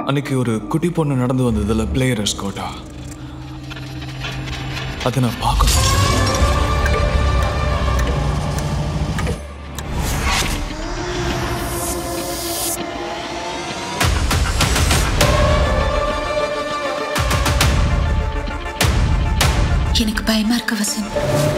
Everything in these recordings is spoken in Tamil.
அன்னைக்கு ஒரு குட்டி பொண்ணு நடந்து வந்ததுல பிளேயர் எஸ்கோட்டா அதை நான் பார்க்கணும் எனக்கு பயமா இருக்கு வசந்த்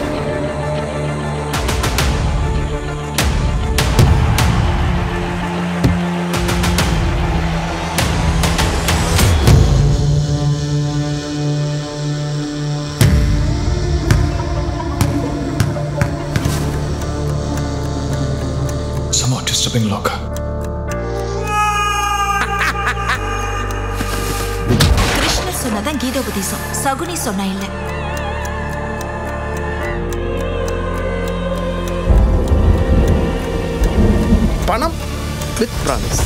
somewhat disturbing locker. கிருஷ்ணர் சொன்னதான் கீதோபதேசம் சகுனி சொன்னா இல்ல பணம் வித் ப்ராமிஸ்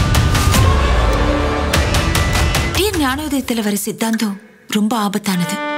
டி ஞானோதயத்துல வர சித்தாந்தம் ரொம்ப ஆபத்தானது